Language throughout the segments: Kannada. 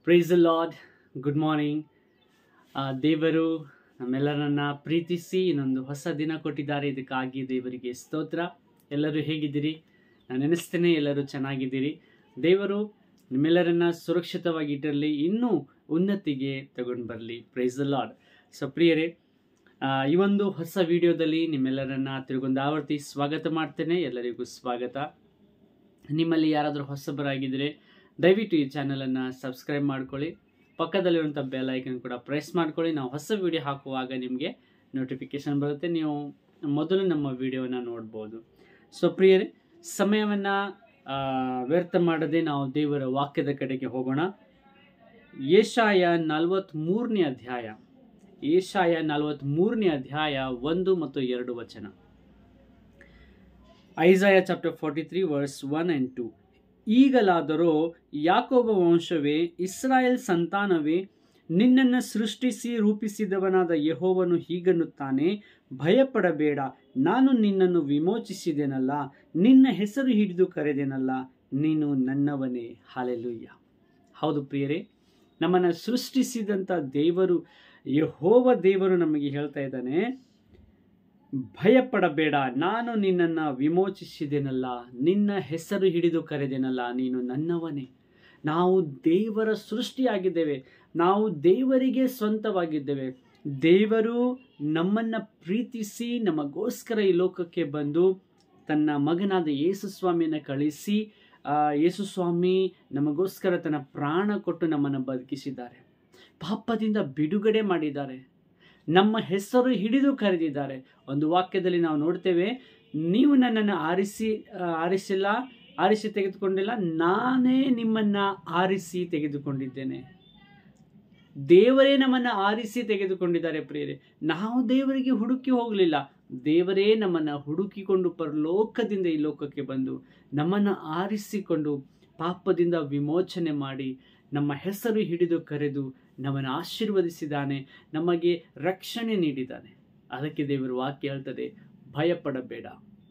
ಪ್ರೈಸ್ ಲಾರ್ಡ್ ಗುಡ್ ಮಾರ್ನಿಂಗ್ ದೇವರು ನಮ್ಮೆಲ್ಲರನ್ನ ಪ್ರೀತಿಸಿ ಇನ್ನೊಂದು ಹೊಸ ದಿನ ಕೊಟ್ಟಿದ್ದಾರೆ ಇದಕ್ಕಾಗಿ ದೇವರಿಗೆ ಸ್ತೋತ್ರ ಎಲ್ಲರೂ ಹೇಗಿದ್ದೀರಿ ನಾನು ನೆನೆಸ್ತೇನೆ ಎಲ್ಲರೂ ಚೆನ್ನಾಗಿದ್ದೀರಿ ದೇವರು ನಿಮ್ಮೆಲ್ಲರನ್ನ ಸುರಕ್ಷಿತವಾಗಿ ಇಟ್ಟಿರಲಿ ಇನ್ನೂ ಉನ್ನತಿಗೆ ತಗೊಂಡು ಬರಲಿ ಪ್ರೈಸ್ ಲಾರ್ಡ್ ಸೊ ಪ್ರಿಯರೇ ಆ, ಈ ಒಂದು ಹೊಸ ವಿಡಿಯೋದಲ್ಲಿ ನಿಮ್ಮೆಲ್ಲರನ್ನ ತಿರುಗೊಂದು ಆವರ್ತಿ ಸ್ವಾಗತ ಮಾಡ್ತೇನೆ ಎಲ್ಲರಿಗೂ ಸ್ವಾಗತ ನಿಮ್ಮಲ್ಲಿ ಯಾರಾದರೂ ಹೊಸಬರಾಗಿದ್ದರೆ ದಯವಿಟ್ಟು ಈ ಚಾನಲನ್ನು ಸಬ್ಸ್ಕ್ರೈಬ್ ಮಾಡ್ಕೊಳ್ಳಿ ಪಕ್ಕದಲ್ಲಿರುವಂಥ ಬೆಲ್ ಐಕನ್ ಕೂಡ ಪ್ರೆಸ್ ಮಾಡ್ಕೊಳ್ಳಿ ನಾವು ಹೊಸ ವಿಡಿಯೋ ಹಾಕುವಾಗ ನಿಮಗೆ ನೋಟಿಫಿಕೇಶನ್ ಬರುತ್ತೆ ನೀವು ಮೊದಲು ನಮ್ಮ ವಿಡಿಯೋನ ನೋಡ್ಬೋದು ಸೊ ಪ್ರಿಯರೇ ಸಮಯವನ್ನು ವ್ಯರ್ಥ ಮಾಡದೆ ನಾವು ದೇವರ ವಾಕ್ಯದ ಕಡೆಗೆ ಹೋಗೋಣ ಏಷಾಯ ನಲವತ್ತ್ಮೂರನೇ ಅಧ್ಯಾಯ ಏಷಾಯ ನಲವತ್ತ್ಮೂರನೇ ಅಧ್ಯಾಯ ಒಂದು ಮತ್ತು ಎರಡು ವಚನ Isaiah chapter forty three verse one and two ಈಗಲಾದರೋ ಯಾಕೋಬ ವಂಶವೇ ಇಸ್ರಾಯೇಲ್ ಸಂತಾನವೇ ನಿನ್ನನ್ನು ಸೃಷ್ಟಿಸಿ ರೂಪಿಸಿದವನಾದ ಯಹೋವನು ಹೀಗನ್ನುತ್ತಾನೆ ಭಯಪಡಬೇಡ ನಾನು ನಿನ್ನನ್ನು ವಿಮೋಚಿಸಿದೆನಲ್ಲ ನಿನ್ನ ಹೆಸರು ಹಿಡಿದು ಕರೆದೆನಲ್ಲ ನೀನು ನನ್ನವನೇ ಹಾಲೆಲುಯ್ಯ ಹೌದು ಪ್ರಿಯರೇ ನಮ್ಮನ್ನು ಸೃಷ್ಟಿಸಿದಂಥ ದೇವರು ಯಹೋವ ದೇವರು ನಮಗೆ ಹೇಳ್ತಾ ಇದ್ದಾನೆ ಭಯಪಡಬೇಡ ನಾನು ನಿನ್ನನ್ನು ವಿಮೋಚಿಸಿದೆನಲ್ಲ ನಿನ್ನ ಹೆಸರು ಹಿಡಿದು ಕರೆದೆನಲ್ಲ ನೀನು ನನ್ನವನೇ ನಾವು ದೇವರ ಸೃಷ್ಟಿಯಾಗಿದ್ದೇವೆ ನಾವು ದೇವರಿಗೆ ಸ್ವಂತವಾಗಿದ್ದೇವೆ ದೇವರು ನಮ್ಮನ್ನು ಪ್ರೀತಿಸಿ ನಮಗೋಸ್ಕರ ಈ ಲೋಕಕ್ಕೆ ಬಂದು ತನ್ನ ಮಗನಾದ ಯೇಸು ಸ್ವಾಮಿಯನ್ನು ಕಳಿಸಿ ಆ, ಯೇಸು ಸ್ವಾಮಿ ನಮಗೋಸ್ಕರ ತನ್ನ ಪ್ರಾಣ ಕೊಟ್ಟು ನಮ್ಮನ್ನು ಬದುಕಿಸಿದ್ದಾರೆ ಪಾಪದಿಂದ ಬಿಡುಗಡೆ ಮಾಡಿದ್ದಾರೆ ನಮ್ಮ ಹೆಸರು ಹಿಡಿದು ಕರೆದಿದ್ದಾರೆ ಒಂದು ವಾಕ್ಯದಲ್ಲಿ ನಾವು ನೋಡ್ತೇವೆ ನೀವು ನನ್ನನ್ನು ಆರಿಸಿ ಆ, ಆರಿಸಿಲ್ಲ ಆರಿಸಿ ತೆಗೆದುಕೊಂಡಿಲ್ಲ ನಾನೇ ನಿಮ್ಮನ್ನ ಆರಿಸಿ ತೆಗೆದುಕೊಂಡಿದ್ದೇನೆ ದೇವರೇ ನಮ್ಮನ್ನು ಆರಿಸಿ ತೆಗೆದುಕೊಂಡಿದ್ದಾರೆ ಪ್ರಿಯರೇ ನಾವು ದೇವರಿಗೆ ಹುಡುಕಿ ಹೋಗಲಿಲ್ಲ ದೇವರೇ ನಮ್ಮನ್ನು ಹುಡುಕಿಕೊಂಡು ಪರಲೋಕದಿಂದ ಈ ಲೋಕಕ್ಕೆ ಬಂದು ನಮ್ಮನ್ನು ಆರಿಸಿಕೊಂಡು ಪಾಪದಿಂದ ವಿಮೋಚನೆ ಮಾಡಿ ನಮ್ಮ ಹೆಸರು ಹಿಡಿದು ಕರೆದು ನಮ್ಮನ್ನು ಆಶೀರ್ವದಿಸಿದ್ದಾನೆ ನಮಗೆ ರಕ್ಷಣೆ ನೀಡಿದ್ದಾನೆ ಅದಕ್ಕೆ ದೇವರು ವಾಕ್ಯ ಹೇಳ್ತದೆ ಭಯಪಡಬೇಡ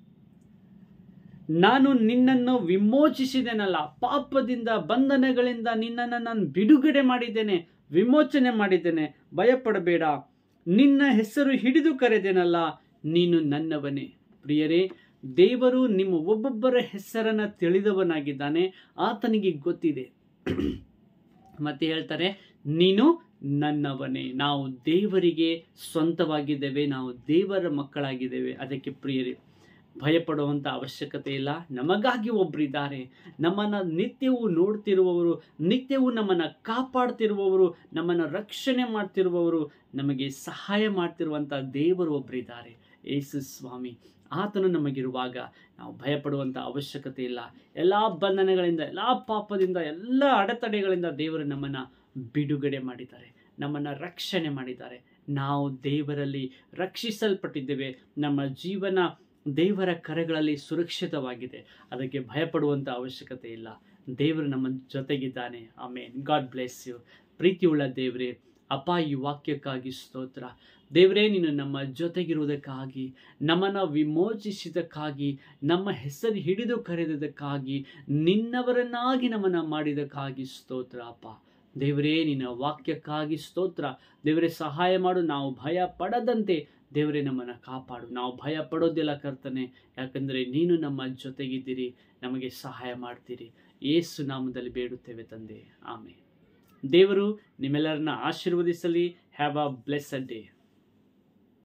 ನಾನು ನಿನ್ನನ್ನು ವಿಮೋಚಿಸಿದೆನಲ್ಲ ಪಾಪದಿಂದ ಬಂಧನಗಳಿಂದ ನಿನ್ನನ್ನು ನಾನು ಬಿಡುಗಡೆ ಮಾಡಿದ್ದೇನೆ ವಿಮೋಚನೆ ಮಾಡಿದ್ದೇನೆ ಭಯಪಡಬೇಡ ನಿನ್ನ ಹೆಸರು ಹಿಡಿದು ಕರೆದೆನಲ್ಲ ನೀನು ನನ್ನವನೇ ಪ್ರಿಯರೇ ದೇವರು ನಿಮ್ಮ ಒಬ್ಬೊಬ್ಬರ ಹೆಸರನ್ನು ತಿಳಿದವನಾಗಿದ್ದಾನೆ ಆತನಿಗೆ ಗೊತ್ತಿದೆ ಮತ್ತೆ ಹೇಳ್ತಾರೆ ನೀನು ನನ್ನವನೇ ನಾವು ದೇವರಿಗೆ ಸ್ವಂತವಾಗಿದ್ದೇವೆ ನಾವು ದೇವರ ಮಕ್ಕಳಾಗಿದ್ದೇವೆ ಅದಕ್ಕೆ ಪ್ರಿಯರೇ ಭಯಪಡುವಂಥ ಅವಶ್ಯಕತೆ ಇಲ್ಲ ನಮಗಾಗಿ ಒಬ್ಬರಿದ್ದಾರೆ ನಮ್ಮನ್ನು ನಿತ್ಯವೂ ನೋಡ್ತಿರುವವರು ನಿತ್ಯವೂ ನಮ್ಮನ್ನು ಕಾಪಾಡ್ತಿರುವವರು ನಮ್ಮನ್ನು ರಕ್ಷಣೆ ಮಾಡ್ತಿರುವವರು ನಮಗೆ ಸಹಾಯ ಮಾಡ್ತಿರುವಂಥ ದೇವರು ಒಬ್ಬರಿದ್ದಾರೆ ಯೇಸು ಸ್ವಾಮಿ ಆತನು ನಮಗಿರುವಾಗ ನಾವು ಭಯಪಡುವಂಥ ಅವಶ್ಯಕತೆ ಇಲ್ಲ ಎಲ್ಲ ಬಂಧನಗಳಿಂದ ಎಲ್ಲ ಪಾಪದಿಂದ ಎಲ್ಲ ಅಡೆತಡೆಗಳಿಂದ ದೇವರು ನಮ್ಮನ್ನು ಬಿಡುಗಡೆ ಮಾಡಿದ್ದಾರೆ ನಮ್ಮನ್ನು ರಕ್ಷಣೆ ಮಾಡಿದ್ದಾರೆ ನಾವು ದೇವರಲ್ಲಿ ರಕ್ಷಿಸಲ್ಪಟ್ಟಿದ್ದೇವೆ ನಮ್ಮ ಜೀವನ ದೇವರ ಕರೆಗಳಲ್ಲಿ ಸುರಕ್ಷಿತವಾಗಿದೆ ಅದಕ್ಕೆ ಭಯಪಡುವಂಥ ಅವಶ್ಯಕತೆ ಇಲ್ಲ ದೇವರು ನಮ್ಮ ಜೊತೆಗಿದ್ದಾನೆ ಆಮೇನ್ ಗಾಡ್ ಬ್ಲೆಸ್ ಯು ಪ್ರೀತಿಯುಳ್ಳ ದೇವರೇ ಅಪ್ಪ ಈ ವಾಕ್ಯಕ್ಕಾಗಿ ಸ್ತೋತ್ರ ದೇವರೇ ನೀನು ನಮ್ಮ ಜೊತೆಗಿರುವುದಕ್ಕಾಗಿ ನಮ್ಮನ್ನು ವಿಮೋಚಿಸಿದಕ್ಕಾಗಿ ನಮ್ಮ ಹೆಸರು ಹಿಡಿದು ಕರೆದದಕ್ಕಾಗಿ ನಿನ್ನವರನ್ನಾಗಿ ನಮ್ಮನ್ನು ಮಾಡಿದಕ್ಕಾಗಿ ಸ್ತೋತ್ರ ಅಪ್ಪ ದೇವರೇ ನಿನ್ನ ವಾಕ್ಯಕ್ಕಾಗಿ ಸ್ತೋತ್ರ ದೇವರೇ ಸಹಾಯ ಮಾಡು ನಾವು ಭಯ ಪಡದಂತೆ ದೇವರೇ ನಮ್ಮನ್ನು ಕಾಪಾಡು ನಾವು ಭಯ ಪಡೋದಿಲ್ಲ ಕರ್ತನೆ ಯಾಕಂದರೆ ನೀನು ನಮ್ಮ ಜೊತೆಗಿದ್ದೀರಿ ನಮಗೆ ಸಹಾಯ ಮಾಡ್ತೀರಿ ಏಸು ನಾಮದಲ್ಲಿ ಬೇಡುತ್ತೇವೆ ತಂದೆ ಆಮೇಲೆ ದೇವರು ನಿಮ್ಮೆಲ್ಲರನ್ನ ಆಶೀರ್ವದಿಸಲಿ ಹ್ಯಾವ್ ಅ ಬ್ಲೆಸ್ಸಡ್ ಡೇ